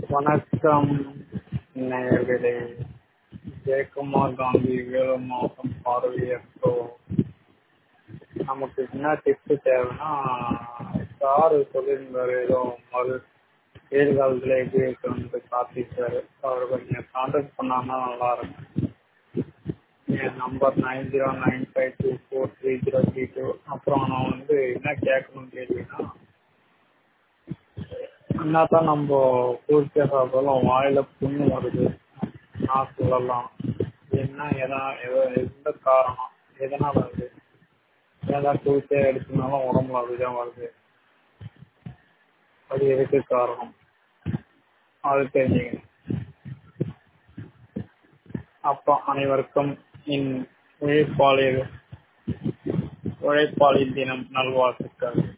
வணக்கம் நேயர்களே ஜெயக்குமார் காந்தி வேலூர் மாவட்டம் பார்வையற்றோர் நமக்கு என்ன டிப்ஸ் தேவைன்னா சாரு சொல்லியிருந்தாரு ஏதோ மறு வெயில் காலத்தில் எப்படி இருக்கணும்னு காத்திருக்காரு அவர் கொஞ்சம் கான்டாக்ட் பண்ணாங்கன்னா நல்லா இருக்கும் என் number nine zero nine five two four three zero three two அப்புறம் நான் வந்து என்ன கேட்கணும்னு கேட்டீங்கன்னா என்ன தான் நம்ம பூர்த்தியாக சாப்பிட்டாலும் வாயில புண்ணு வருது நான் சொல்லலாம் என்ன எதனா எதோ எந்த காரணம் எதனால் வருது ஏதாவது பூர்த்தியாக எடுத்தனாலும் உடம்புல அப்படிதான் வருது அது எதுக்கு காரணம் அது தெரிஞ்சுக்கணும் அப்போ அனைவருக்கும் இன் உழைப்பாளர் உழைப்பாளி தினம் நல்வாழ்த்துக்கள்